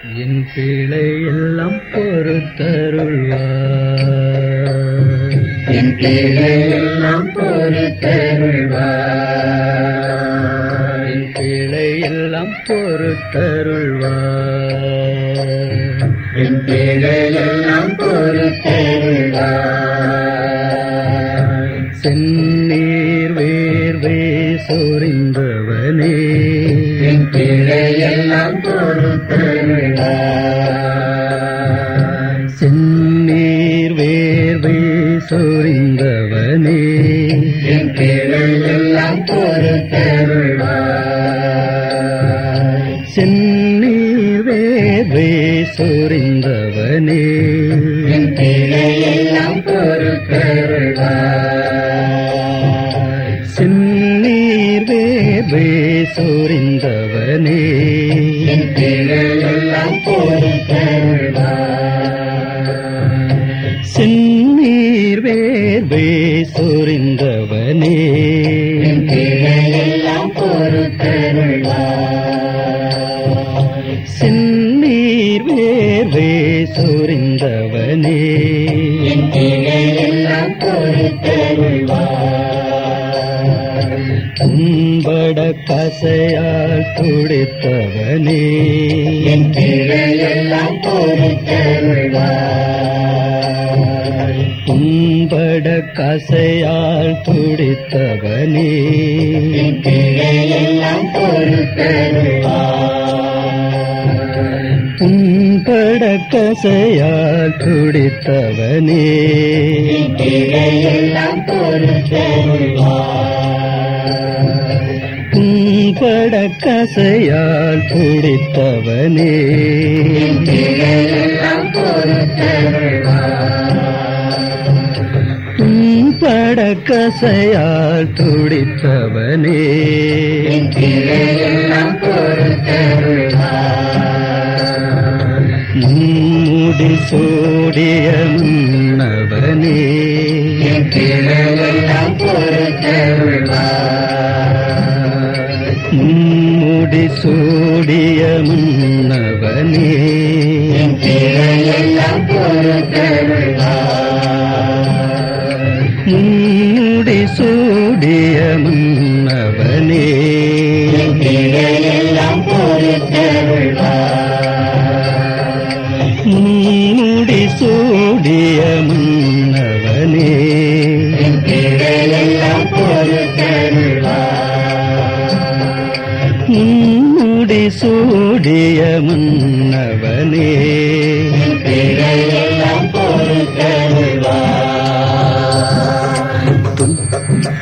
என் பிழை எல்லாம் பொறுத்தருள்வார் என் பிழையெல்லாம் பொறுத்தருள்வார் என் பிழை எல்லாம் பொறுத்தருள்வார் என் பிழையெல்லாம் பொறுத்தருள்வார் செந்நீர் வேர்வே சொரிந்தவனே என் பிழையெல்லாம் பொறுத்தருள்வார் செந்நீர் வேர்வே சொரிந்தவனே என் பிழையெல்லாம் பொறுத்தருள்வார் செந்நீர் வேர்வே சொரிந்தவனே என் பிழையெல்லாம் பொறுத்தருள்வார் செந்நீர் வேர்வே சொரிந்தவனே என் பிழையெல்லாம் பொறுத்தருள்வார் செந்நீர் வேர்வே சொரிந்தவனே என் பிழையெல்லாம் பொறுத்தருள்வார் செந்நீர் வேர்வே சொரிந்தவனே என் பிழையெல்லாம் பொறுத்தருள்வார் உம்பட கசையால் துடித்தவனே என் பிழையெல்லாம் பொறுத்தருள்வார் உம்பட கசையால் துடித்தவனே என் பிழையெல்லாம் பொறுத்தருள்வார் உம்பட கசையால் துடித்தவனே என் பிழையெல்லாம் பொறுத்தருள்வார் உம்பட கசையால் துடித்தவனே என் பிழையெல்லாம் பொறுத்தருள்வார் உம்பட கசையால் துடித்தவனே என் பிழையெல்லாம் பொறுத்தருள்வார் முடி சூடிய முன்னவனே என் பிழையெல்லாம் பொறுத்தருள்வார் முடி சூடிய முன்னவனே என் பிழையெல்லாம் பொறுத்தருள்வார் முடி சூடிய முன்னவனே என் பிழையெல்லாம் பொறுத்தருள்வார் முடி சூடிய முன்னவனே என் பிழையெல்லாம் பொறுத்தருள்வார் முடி சூடிய முன்னவனே என் பிழையெல்லாம் பொறுத்தருள்வார்